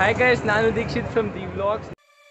Hi guys ನಾನು Dixit from the vlogs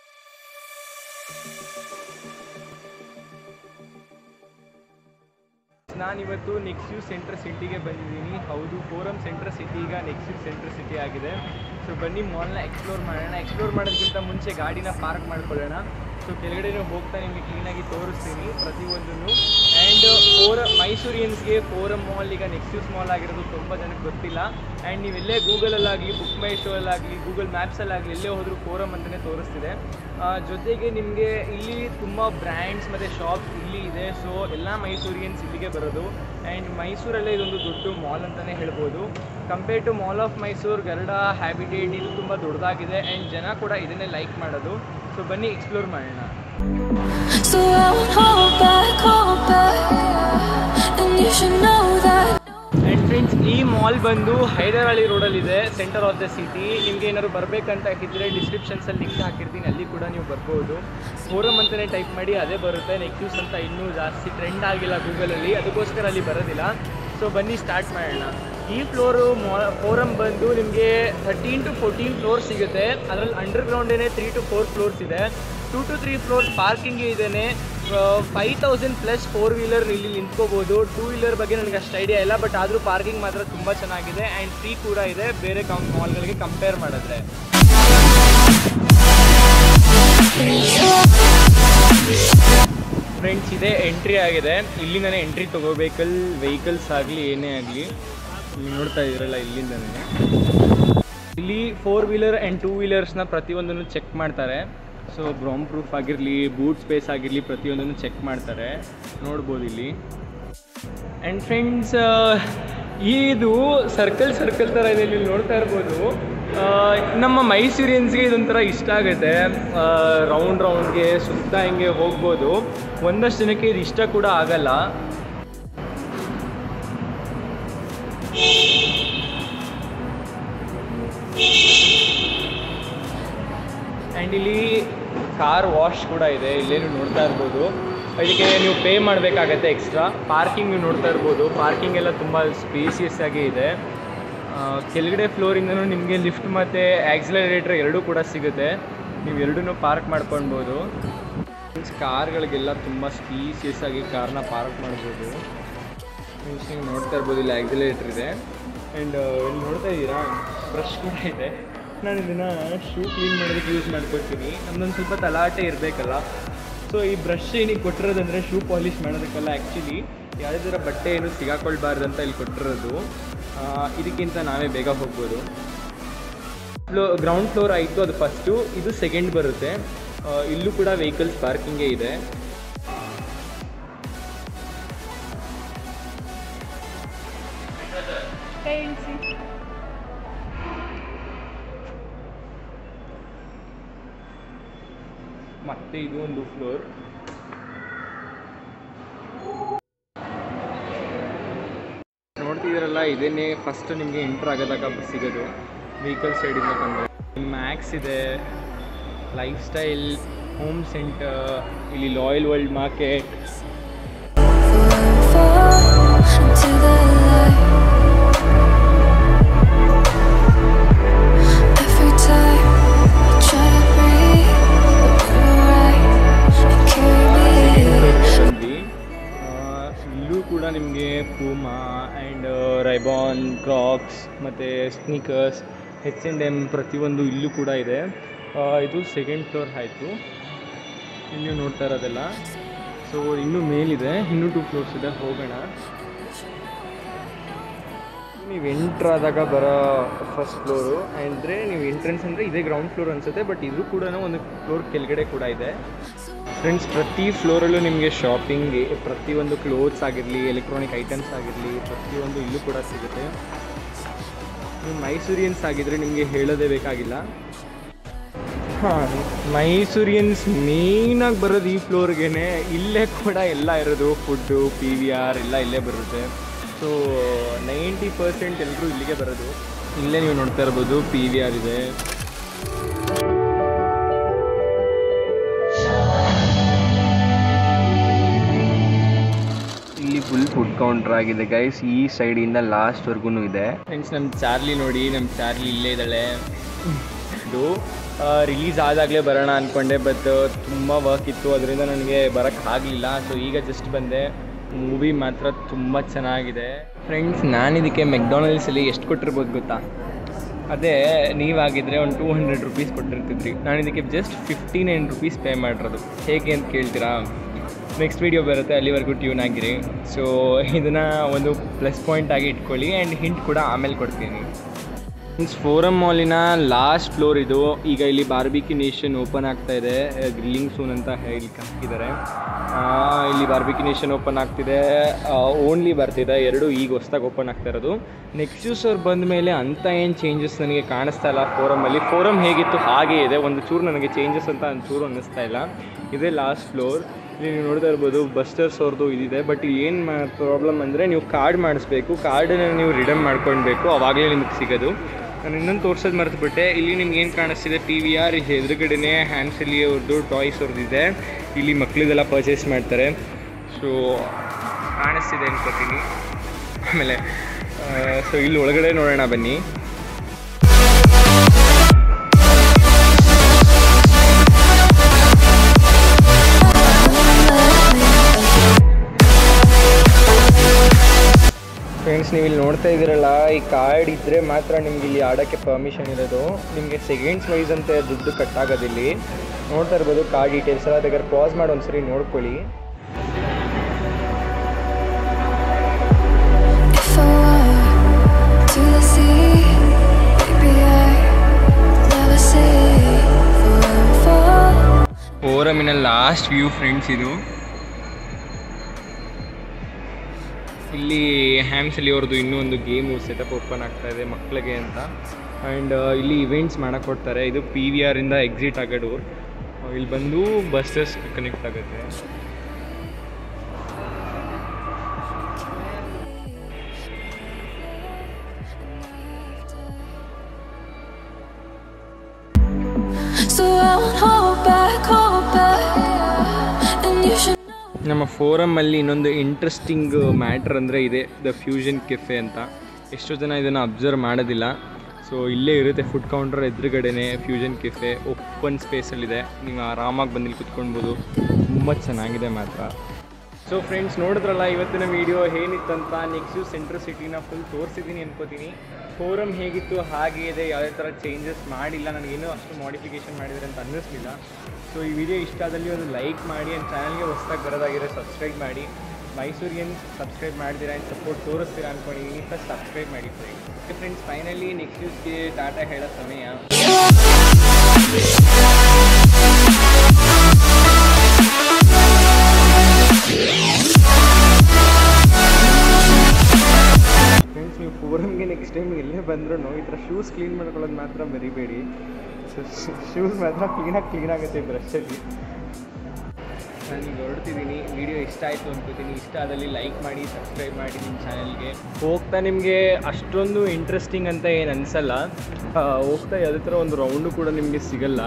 ನಾನಿವತ್ತು ನೆಕ್ಸ್ಯೂ centre ಸಿಟಿಗೆ ಬಂದಿದ್ದೀನಿ ಹೌದು ಫೋರಮ್ ಸೆಂಟ್ರ್ ಸಿಟಿ ಈಗ ನೆಕ್ಸ್ಯೂ ಸೆಂಟ್ರ್ ಸಿಟಿ ಆಗಿದೆ ಸೊ ಬನ್ನಿ ಮಾಲ್ನ ಎಕ್ಸ್ಪ್ಲೋರ್ ಮಾಡೋಣ ಎಕ್ಸ್ಪ್ಲೋರ್ ಮಾಡೋದಕ್ಕಿಂತ ಮುಂಚೆ ಗಾಡಿನ ಪಾರ್ಕ್ ಮಾಡ್ಕೊಳ್ಳೋಣ ಸೊ ಕೆಳಗಡೆ ಹೋಗ್ತಾ ನಿಮಗೆ ಕ್ಲೀನಾಗಿ ತೋರಿಸ್ತೀನಿ ಪ್ರತಿಯೊಂದನ್ನು ಆ್ಯಂಡ್ ಫೋರ ಮೈಸೂರಿಯನ್ಸ್ಗೆ ಫೋರಮ್ ಮಾಲ್ ಈಗ ನೆಕ್ಸ್ಯೂಸ್ ಮಾಲ್ ಆಗಿರೋದು ತುಂಬ ಜನಕ್ಕೆ ಗೊತ್ತಿಲ್ಲ ಆ್ಯಂಡ್ ನೀವೆಲ್ಲೇ ಗೂಗಲಲ್ಲಾಗಲಿ ಬುಕ್ ಮೈ ಶೋಲ್ಲಾಗಲಿ ಗೂಗಲ್ ಮ್ಯಾಪ್ಸಲ್ಲಾಗಲಿ ಎಲ್ಲೇ ಹೋದರೂ ಫೋರಮ್ ಅಂತಲೇ ತೋರಿಸ್ತಿದೆ ಆ, ಜೊತೆಗೆ ನಿಮಗೆ ಇಲ್ಲಿ ತುಂಬ ಬ್ರ್ಯಾಂಡ್ಸ್ ಮತ್ತು ಶಾಪ್ಸ್ ಇಲ್ಲಿ ಇದೆ ಸೊ ಎಲ್ಲ ಮೈಸೂರಿಯನ್ಸ್ ಇಲ್ಲಿಗೆ ಬರೋದು ಆ್ಯಂಡ್ ಮೈಸೂರಲ್ಲೇ ಇದೊಂದು ದೊಡ್ಡ ಮಾಲ್ ಅಂತಲೇ ಹೇಳ್ಬೋದು compare to mall of Mysore Garuda habitat ಇದು ತುಂಬ ದೊಡ್ಡದಾಗಿದೆ ಆ್ಯಂಡ್ ಜನ ಕೂಡ ಇದನ್ನೇ ಲೈಕ್ ಮಾಡೋದು ಸೊ ಬನ್ನಿ ಎಕ್ಸ್ಪ್ಲೋರ್ ಮಾಡೋಣ So I won't hold back, hold back. And you should know that. And friends ಈ ಮಾಲ್ ಬಂದು ಹೈದರಾಳಿ ರೋಡಲ್ಲಿದೆ ಸೆಂಟರ್ ಆಫ್ ದ ಸಿಟಿ ನಿಮಗೆ ಏನಾದ್ರು ಬರಬೇಕಂತ ಇದ್ದರೆ ಡಿಸ್ಕ್ರಿಪ್ಷನ್ಸಲ್ಲಿ ಲಿಂಕ್ ಹಾಕಿರ್ತೀನಿ ಅಲ್ಲಿ ಕೂಡ ನೀವು ಬರ್ಬೋದು ಫೋರಮ್ ಅಂತಲೇ ಟೈಪ್ ಮಾಡಿ ಅದೇ ಬರುತ್ತೆ ನೆಕ್ಯೂಸ್ ಅಂತ ಇನ್ನೂ ಜಾಸ್ತಿ ಟ್ರೆಂಡ್ ಆಗಿಲ್ಲ ಗೂಗಲಲ್ಲಿ ಅದಕ್ಕೋಸ್ಕರ ಅಲ್ಲಿ ಬರೋದಿಲ್ಲ ಸೊ ಬನ್ನಿ ಸ್ಟಾರ್ಟ್ ಮಾಡೋಣ ಈ ಫ್ಲೋರು ಮಾ ಫೋರಮ್ ಬಂದು ನಿಮಗೆ ಥರ್ಟೀನ್ ಟು ಫೋರ್ಟೀನ್ ಫ್ಲೋರ್ ಸಿಗುತ್ತೆ ಅದರಲ್ಲಿ ಅಂಡರ್ ಗ್ರೌಂಡೇನೆ ತ್ರೀ ಟು ಫೋರ್ ಫ್ಲೋರ್ಸ್ ಇದೆ two to three floors parking ಇದೇನೆ five thousand plus four wheeler ಇಲ್ಲಿ ನಿಂತ್ಕೋಬೋದು ಟೂ ವೀಲರ್ ಬಗ್ಗೆ ನನಗೆ ಅಷ್ಟು ಐಡಿಯಾ ಇಲ್ಲ ಬಟ್ ಆದರೂ ಪಾರ್ಕಿಂಗ್ ಮಾತ್ರ ತುಂಬ ಚೆನ್ನಾಗಿದೆ ಆ್ಯಂಡ್ ಫ್ರೀ ಕೂಡ ಇದೆ ಬೇರೆ ಕಂ ಮಾಲ್ಗಳಿಗೆ ಕಂಪೇರ್ ಮಾಡಿದ್ರೆ ಫ್ರೆಂಡ್ಸ್ ಇದೆ ಎಂಟ್ರಿ ಆಗಿದೆ ಇಲ್ಲಿಂದನೇ ಎಂಟ್ರಿ ತಗೋಬೇಕಲ್ ವೆಹಿಕಲ್ಸ್ ಆಗಲಿ ಏನೇ ಆಗಲಿ ಇಲ್ಲಿ ನೋಡ್ತಾ ಇದ್ದೀರಲ್ಲ ಇಲ್ಲಿಂದನೇ ಇಲ್ಲಿ ಫೋರ್ ವೀಲರ್ ಆ್ಯಂಡ್ ಟೂ ವೀಲರ್ಸ್ನ ಪ್ರತಿಯೊಂದನ್ನು ಚೆಕ್ ಮಾಡ್ತಾರೆ ಸೊ ಬ್ರಾಮ್ ಪ್ರೂಫ್ ಆಗಿರಲಿ ಬೂಟ್ ಸ್ಪೇಸ್ ಆಗಿರಲಿ ಪ್ರತಿಯೊಂದನ್ನು ಚೆಕ್ ಮಾಡ್ತಾರೆ ನೋಡ್ಬೋದು ಇಲ್ಲಿ ಆ್ಯಂಡ್ ಫ್ರೆಂಡ್ಸ್ ಇದು ಸರ್ಕಲ್ ಸರ್ಕಲ್ ಥರ ಇದೆ ನೀವು ನೋಡ್ತಾ ಇರ್ಬೋದು ಆ, ನಮ್ಮ ಮೈಸೂರಿಯನ್ಸ್ಗೆ ಇದೊಂಥರ ಇಷ್ಟ ಆಗುತ್ತೆ ರೌಂಡ್ ರೌಂಡ್ಗೆ ಸುತ್ತ ಹಿಂಗೆ ಹೋಗ್ಬೋದು ಒಂದಷ್ಟು ಜನಕ್ಕೆ ಇದು ಇಷ್ಟ ಕೂಡ ಆಗಲ್ಲ ಆ್ಯಂಡ್ ಇಲ್ಲಿ ಕಾರ್ ವಾಶ್ ಕೂಡ ಇದೆ ಇಲ್ಲೇನು ನೋಡ್ತಾ ಇರ್ಬೋದು ಇದಕ್ಕೆ ನೀವು ಪೇ ಮಾಡಬೇಕಾಗತ್ತೆ ಎಕ್ಸ್ಟ್ರಾ ಪಾರ್ಕಿಂಗ್ ನೀವು ನೋಡ್ತಾ ಇರ್ಬೋದು ಪಾರ್ಕಿಂಗ್ ಎಲ್ಲ ತುಂಬ ಸ್ಪೇಸಿಯಸ್ ಆಗಿ ಇದೆ ಆ, ಕೆಳಗಡೆ ಫ್ಲೋರಿಂದನೂ ನಿಮಗೆ ಲಿಫ್ಟ್ ಮತ್ತು ಆಕ್ಸಿಲರೇಟರ್ ಎರಡೂ ಕೂಡ ಸಿಗುತ್ತೆ ನೀವು ಎರಡನ್ನೂ ಪಾರ್ಕ್ ಮಾಡ್ಕೊಳ್ಬೋದು ಕಾರ್ಗಳಿಗೆಲ್ಲ ತುಂಬ ಸ್ಪೀಸಿಯಸ್ ಆಗಿ ಕಾರ್ನ ಪಾರ್ಕ್ ಮಾಡ್ಬೋದು ಮೀನ್ಸ್ ನೀವು ನೋಡ್ತಾ ಇರ್ಬೋದು ಇಲ್ಲಿ ಆಕ್ಸಿಲೇಟರ್ ಇದೆ ಆ್ಯಂಡ್ ಇಲ್ಲಿ ನೋಡ್ತಾ ಇದ್ದೀರಾ ಬ್ರಷ್ ಕೂಡ ಇದೆ ನಾನು ಇದನ್ನು ಶೂ ಕ್ಲೀನ್ ಮಾಡೋದಕ್ಕೆ ಯೂಸ್ ಮಾಡ್ಕೊಳ್ತೀನಿ ನಮ್ದೊಂದು ಸ್ವಲ್ಪ ತಲಾಟೆ ಇರಬೇಕಲ್ಲ ಸೊ ಈ ಬ್ರಷ್ ಏನಕ್ಕೆ ಕೊಟ್ಟಿರೋದಂದರೆ ಶೂ ಪಾಲಿಷ್ ಮಾಡೋದಕ್ಕಲ್ಲ ಆ್ಯಕ್ಚುಲಿ ಯಾವುದೇ ಥರ ಬಟ್ಟೆ ಏನು ಸಿಗಾಕೊಳ್ಬಾರ್ದು ಅಂತ ಇಲ್ಲಿ ಕೊಟ್ಟಿರೋದು ಆ, ಇದಕ್ಕಿಂತ ನಾವೇ ಬೇಗ ಹೋಗ್ಬೋದು ಫ್ಲೋ ಗ್ರೌಂಡ್ ಫ್ಲೋರ್ ಆಯಿತು ಅದು ಫಸ್ಟು ಇದು ಸೆಕೆಂಡ್ ಬರುತ್ತೆ ಆ, ಇಲ್ಲೂ ಕೂಡ ವೆಹಿಕಲ್ಸ್ ಪಾರ್ಕಿಂಗೇ ಇದೆ ಮತ್ತೆ ಇದು ಒಂದು ಫ್ಲೋರ್ ನೋಡ್ತಿದ್ದೀರಲ್ಲ ಇದನ್ನೇ ಫಸ್ಟ್ ನಿಮಗೆ ಎಂಟ್ರ್ ಆಗೋದಾಗ ಸಿಗೋದು ವೆಹಿಕಲ್ ಸೈಡಿಂದ ಬಂದರೆ ಮ್ಯಾಕ್ಸ್ ಇದೆ ಲೈಫ್ ಸ್ಟೈಲ್ ಹೋಮ್ ಸೆಂಟರ್ ಇಲ್ಲಿ Loyal World Market Fall into the light. Every time I try to breathe, but when you're right, you carry me. ಬಂದು ಇಲ್ಲೂ ಕೂಡ ನಿಮಗೆ ಪೂಮಾ ಆ್ಯಂಡ್ ರೈಬಾನ್ ಕ್ರಾಕ್ಸ್ ಮತ್ತು ಸ್ನೀಕರ್ಸ್ ಹೆಚ್ ಆ್ಯಂಡ್ ಎಮ್ ಪ್ರತಿಯೊಂದು ಇಲ್ಲೂ ಕೂಡ ಇದೆ ಆ, ಇದು ಸೆಕೆಂಡ್ ಫ್ಲೋರ್ ಆಯಿತು ಇಲ್ಲಿ ನೋಡ್ತಾ ಇರೋದೆಲ್ಲ ಸೊ ಇನ್ನೂ ಮೇಲಿದೆ ಇನ್ನೂ ಟೂ ಫ್ಲೋರ್ಸ್ ಇದೆ ಹೋಗೋಣ ನೀವು ಎಂಟ್ರ್ ಆದಾಗ ಬರೋ ಫಸ್ಟ್ ಫ್ಲೋರು ಅಂದರೆ ನೀವು ಎಂಟ್ರೆನ್ಸ್ ಅಂದರೆ ಇದೇ ಗ್ರೌಂಡ್ ಫ್ಲೋರ್ ಅನಿಸುತ್ತೆ ಬಟ್ ಇದು ಕೂಡ ಒಂದು ಫ್ಲೋರ್ ಕೆಳಗಡೆ ಕೂಡ ಇದೆ ಫ್ರೆಂಡ್ಸ್ ಪ್ರತಿ ಫ್ಲೋರಲ್ಲೂ ನಿಮಗೆ ಶಾಪಿಂಗ್ ಪ್ರತಿಯೊಂದು ಕ್ಲೋತ್ಸ್ ಆಗಿರಲಿ ಎಲೆಕ್ಟ್ರಾನಿಕ್ ಐಟಮ್ಸ್ ಆಗಿರಲಿ ಪ್ರತಿಯೊಂದು ಇಲ್ಲೂ ಕೂಡ ಸಿಗುತ್ತೆ ನೀವು ಮೈಸೂರಿಯನ್ಸ್ ಆಗಿದ್ದರೆ ನಿಮಗೆ ಹೇಳೋದೇ ಬೇಕಾಗಿಲ್ಲ ಹಾಂ ಮೈಸೂರಿಯನ್ಸ್ ಮೇಯ್ನಾಗಿ ಬರೋದು ಈ ಫ್ಲೋರ್ಗೆ ಇಲ್ಲೇ ಕೂಡ ಎಲ್ಲ ಇರೋದು ಫುಡ್ಡು ಪಿ ವಿ ಆರ್ ಎಲ್ಲ ಇಲ್ಲೇ ಬರುತ್ತೆ ಸೊ ನೈಂಟಿ ಪರ್ಸೆಂಟ್ ಎಲ್ಲರೂ ಇಲ್ಲಿಗೆ ಬರೋದು ಇಲ್ಲೇ ನೀವು ನೋಡ್ತಾ ಇರ್ಬೋದು ಪಿ ವಿ ಆರ್ ಇದೆ ಇಲ್ಲಿ ಫುಲ್ ಫುಡ್ ಕೌಂಟರ್ ಆಗಿದೆ ಗೈಸ್ ಈ ಸೈಡಿಂದ ಲಾಸ್ಟ್ವರೆಗೂ ಇದೆ ಫ್ರೆಂಡ್ಸ್ ನಮ್ಮ ಚಾರ್ಲಿ ನೋಡಿ ನಮ್ಮ ಚಾರ್ಲಿ ಇಲ್ಲೇ ಇದ್ದಾಳೆ ಬಂದಿದ್ದು ರಿಲೀಸ್ ಆದಾಗಲೇ ಬರೋಣ ಅಂದ್ಕೊಂಡೆ ಬಟ್ ತುಂಬ ವರ್ಕ್ ಇತ್ತು ಅದರಿಂದ ನನಗೆ ಬರೋಕ್ಕಾಗಲಿಲ್ಲ ಸೊ ಈಗ ಜಸ್ಟ್ ಬಂದೆ ಮೂವಿ ಮಾತ್ರ ತುಂಬ ಚೆನ್ನಾಗಿದೆ ಫ್ರೆಂಡ್ಸ್ ನಾನಿದಕ್ಕೆ ಮೆಕ್ಡೊನಾಲ್ಡ್ಸಲ್ಲಿ ಎಷ್ಟು ಕೊಟ್ಟಿರ್ಬೋದು ಗೊತ್ತಾ ಅದೇ ನೀವಾಗಿದ್ದರೆ ಒಂದು ಟೂ ಹಂಡ್ರೆಡ್ ರುಪೀಸ್ ಕೊಟ್ಟಿರ್ತಿದ್ರಿ ನಾನು ಇದಕ್ಕೆ just fifty nine rupees pay ಮಾಡಿರೋದು ಹೇಗೆ ಅಂತ ಕೇಳ್ತೀರಾ ನೆಕ್ಸ್ಟ್ ವೀಡಿಯೋ ಬರುತ್ತೆ ಅಲ್ಲಿವರೆಗೂ ಟ್ಯೂನ್ ಆಗಿರಿ ಸೊ ಇದನ್ನು ಒಂದು ಪ್ಲಸ್ ಪಾಯಿಂಟ್ ಆಗಿ ಇಟ್ಕೊಳ್ಳಿ ಆ್ಯಂಡ್ ಹಿಂಟ್ ಕೂಡ ಆಮೇಲೆ ಕೊಡ್ತೀನಿ ಮೀನ್ಸ್ ಫೋರಮ್ ಮಾಲಿನ ಲಾಸ್ಟ್ ಫ್ಲೋರ್ ಇದು ಈಗ ಇಲ್ಲಿ ಬಾರ್ಬಿಕ್ಯೂ ನೇಷನ್ ಓಪನ್ ಆಗ್ತಾ ಇದೆ ಗ್ರಿಲ್ಲಿಂಗ್ ಸೂನ್ ಅಂತ ಹೇಳಿ ಹಾಕಿದ್ದಾರೆ ಆ, ಇಲ್ಲಿ ಬಾರ್ಬಿಕ್ಯೂ ನೇಷನ್ ಓಪನ್ ಆಗ್ತಿದೆ ಓನ್ಲಿ ಬರ್ತಿದೆ ಎರಡು ಈಗ ಹೊಸ್ದಾಗಿ ಓಪನ್ ಆಗ್ತಾ ಇರೋದು ನೆಕ್ಸ್ಟ್ ಜ್ಯೂಸ್ ಅವ್ರು ಬಂದ ಮೇಲೆ ಅಂಥ ಏನು ಚೇಂಜಸ್ ನನಗೆ ಕಾಣಿಸ್ತಾ ಇಲ್ಲ ಫೋರಮಲ್ಲಿ ಫೋರಮ್ ಹೇಗಿತ್ತು ಹಾಗೇ ಇದೆ ಒಂದು ಚೂರು ನನಗೆ ಚೇಂಜಸ್ ಅಂತ ಒಂದು ಚೂರು ಅನ್ನಿಸ್ತಾ ಇಲ್ಲ ಇದೇ ಲಾಸ್ಟ್ ಫ್ಲೋರ್ ಇಲ್ಲಿ ನೀವು ನೋಡ್ತಾ ಇರ್ಬೋದು ಬಸ್ಟರ್ಸ್ ಅವ್ರದ್ದು ಇದಿದೆ ಬಟ್ ಇಲ್ಲಿ ಏನು ಮಾ ಪ್ರಾಬ್ಲಮ್ ಅಂದರೆ ನೀವು ಕಾರ್ಡ್ ಮಾಡಿಸ್ಬೇಕು ಕಾರ್ಡನ್ನ ನೀವು ರಿಡಮ್ ಮಾಡ್ಕೊಳ್ಬೇಕು ಅವಾಗಲೇ ನಿಮಗೆ ಸಿಗೋದು ನಾನು ಇನ್ನೊಂದು ತೋರ್ಸೋದು ಮರೆತುಬಿಟ್ಟೆ ಇಲ್ಲಿ ನಿಮ್ಗೆ ಏನು ಕಾಣಿಸ್ತಿದೆ ಪಿ ವಿ ಆರ್ ಎದುರುಗಡೆನೇ ಹ್ಯಾಂಡ್ಸಲ್ಲಿ ಅವ್ರದ್ದು ಟಾಯ್ಸ್ ಅವ್ರದ್ದು ಇದೆ ಇಲ್ಲಿ ಮಕ್ಳಿಗೆಲ್ಲ ಪರ್ಚೇಸ್ ಮಾಡ್ತಾರೆ ಸೊ ಕಾಣಿಸ್ತಿದೆ ಅನ್ಕೋತೀನಿ ಆಮೇಲೆ ಸೊ ಇಲ್ಲಿ ಒಳಗಡೆ ನೋಡೋಣ ಬನ್ನಿ ಫ್ರೆಂಡ್ಸ್ ನೀವು ಇಲ್ಲಿ ನೋಡ್ತಾ ಇದ್ದೀರಲ್ಲ ಈ ಕಾರ್ಡ್ ಇದ್ದರೆ ಮಾತ್ರ ನಿಮ್ಗೆ ಇಲ್ಲಿ ಆಡೋಕ್ಕೆ ಪರ್ಮಿಷನ್ ಇರೋದು ನಿಮಗೆ ಸೆಕೆಂಡ್ಸ್ ವೈಸ್ ಅಂತ ದುಡ್ಡು ಕಟ್ಟಾಗೋದಿಲ್ಲಿ ನೋಡ್ತಾ ಇರ್ಬೋದು ಕಾರ್ಡ್ ಡೀಟೇಲ್ಸ್ ಎಲ್ಲ ಅದಕ್ಕೆ ಪಾಸ್ ಮಾಡಿ ಒಂದ್ಸರಿ ನೋಡ್ಕೊಳ್ಳಿ If I were to the sea, maybe I never say forever. ಫೋರಮಿನ ಲಾಸ್ಟ್ ವ್ಯೂ ಫ್ರೆಂಡ್ಸ್ ಇದು ಇಲ್ಲಿ ಹ್ಯಾಮ್ಸಲ್ಲಿ ಅವ್ರದ್ದು ಇನ್ನೂ ಒಂದು ಗೇಮು ಸೆಟಪ್ ಓಪನ್ ಆಗ್ತಾ ಇದೆ ಮಕ್ಕಳಿಗೆ ಅಂತ ಆ್ಯಂಡ್ ಇಲ್ಲಿ ಇವೆಂಟ್ಸ್ ಮಾಡಕ್ಕೆ ಕೊಡ್ತಾರೆ ಇದು ಪಿ ವಿ ಆರಿಂದ ಎಕ್ಸಿಟ್ ಆಗೋ ಡೋರ್ ಇಲ್ಲಿ ಬಂದು ಬಸ್ಸಸ್ ಕನೆಕ್ಟ್ ಆಗುತ್ತೆ So I won't hold back, hold back. And you should know. ನಮ್ಮ ಫೋರಮಲ್ಲಿ ಇನ್ನೊಂದು ಇಂಟ್ರೆಸ್ಟಿಂಗ್ ಮ್ಯಾಟ್ರ್ ಅಂದರೆ ಇದೆ ದ ಫ್ಯೂಷನ್ ಕೆಫೆ ಅಂತ ಎಷ್ಟೋ ಜನ ಇದನ್ನು ಅಬ್ಸರ್ವ್ ಮಾಡೋದಿಲ್ಲ ಸೊ ಇಲ್ಲೇ ಇರುತ್ತೆ ಫುಡ್ ಕೌಂಟರ್ ಎದುರುಗಡೆನೆ ಫ್ಯೂಷನ್ ಕೆಫೆ ಓಪನ್ ಸ್ಪೇಸಲ್ಲಿದೆ ನೀವು ಆರಾಮಾಗಿ ಬಂದಿಲ್ಲಿ ಕುತ್ಕೊಳ್ಬೋದು ತುಂಬ ಚೆನ್ನಾಗಿದೆ ಮಾತ್ರ ಸೊ ಫ್ರೆಂಡ್ಸ್ ನೋಡಿದ್ರಲ್ಲ ಇವತ್ತಿನ ವಿಡಿಯೋ ಏನಿತ್ತಂತ ನೆಕ್ಸ್ಟ್ ಸೆಂಟ್ರಲ್ ಸಿಟಿನ ಫುಲ್ ತೋರಿಸಿದ್ದೀನಿ ಅನ್ಕೋತೀನಿ ಫೋರಮ್ ಹೇಗಿತ್ತು ಹಾಗೆ ಇದೆ ಯಾವುದೇ ಥರ ಚೇಂಜಸ್ ಮಾಡಿಲ್ಲ ನನಗೇನೂ ಅಷ್ಟು ಮಾಡಿಫಿಕೇಷನ್ ಮಾಡಿದ್ದಾರೆ ಅಂತ ಅನ್ನಿಸ್ಲಿಲ್ಲ ಸೊ ಈ ವಿಡಿಯೋ ಇಷ್ಟ ಆದಲ್ಲಿ ಒಂದು ಲೈಕ್ ಮಾಡಿ ಆ್ಯಂಡ್ ಚಾನಲ್ಗೆ ಹೊಸ್ದಾಗಿ ಬರೋದಾಗಿರೋ ಸಬ್ಸ್ಕ್ರೈಬ್ ಮಾಡಿ ಮೈಸೂರಿಯನ್ ಸಬ್ಸ್ಕ್ರೈಬ್ ಮಾಡ್ತೀರಾ ಆ್ಯಂಡ್ ಸಪೋರ್ಟ್ ತೋರಿಸ್ತೀರಾ ಅಂದ್ಕೊಂಡಿದ್ದೀನಿ ಫಸ್ಟ್ ಸಬ್ಸ್ಕ್ರೈಬ್ ಮಾಡಿ friends okay friends finally next ನ್ಯೂಸ್ಗೆ ಟಾಟಾ ಹೇಳೋ ಸಮಯ ಫ್ರೆಂಡ್ಸ್ ನೀವು ಫೋರಮ್ಗೆ ನೆಕ್ಸ್ಟ್ ಟೈಮ್ ಎಲ್ಲೇ ಬಂದರೂ ಈ ಥರ ಶೂಸ್ ಕ್ಲೀನ್ ಮಾಡ್ಕೊಳ್ಳೋದು ಮಾತ್ರ ಮರಿಬೇಡಿ ಶೂಸ್ ಮಾತ್ರ ಕ್ಲೀನಾಗಿ ಕ್ಲೀನ್ ಆಗುತ್ತೆ ಬ್ರಷಲ್ಲಿ ನಾನೀಗ ಹೊರಡ್ತಿದ್ದೀನಿ ವಿಡಿಯೋ ಇಷ್ಟ ಆಯಿತು ಅನ್ಕೋತೀನಿ ಇಷ್ಟ ಆದಲ್ಲಿ ಲೈಕ್ ಮಾಡಿ ಸಬ್ಸ್ಕ್ರೈಬ್ ಮಾಡಿ ನಿಮ್ಮ ಚಾನಲ್ಗೆ ಹೋಗ್ತಾ ನಿಮಗೆ ಅಷ್ಟೊಂದು ಇಂಟ್ರೆಸ್ಟಿಂಗ್ ಅಂತ ಏನು ಅನಿಸಲ್ಲ ಹೋಗ್ತಾ ಯಾವುದೇ ಥರ ಒಂದು ರೌಂಡು ಕೂಡ ನಿಮಗೆ ಸಿಗಲ್ಲ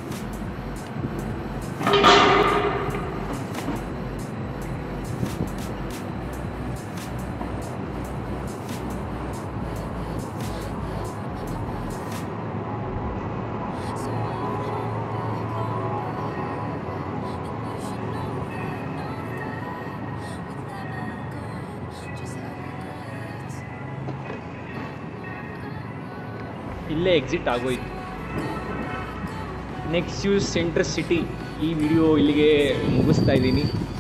ಇಲ್ಲೇ ಎಕ್ಸಿಟ್ ಆಗೋಯ್ತು ನೆಕ್ಸ್ಟ್ ಯೂಸ್ ಸೆಂಟ್ರ್ ಸಿಟಿ ಈ ವಿಡಿಯೋ ಇಲ್ಲಿಗೆ ಮುಗಿಸ್ತಾ ಇದ್ದೀನಿ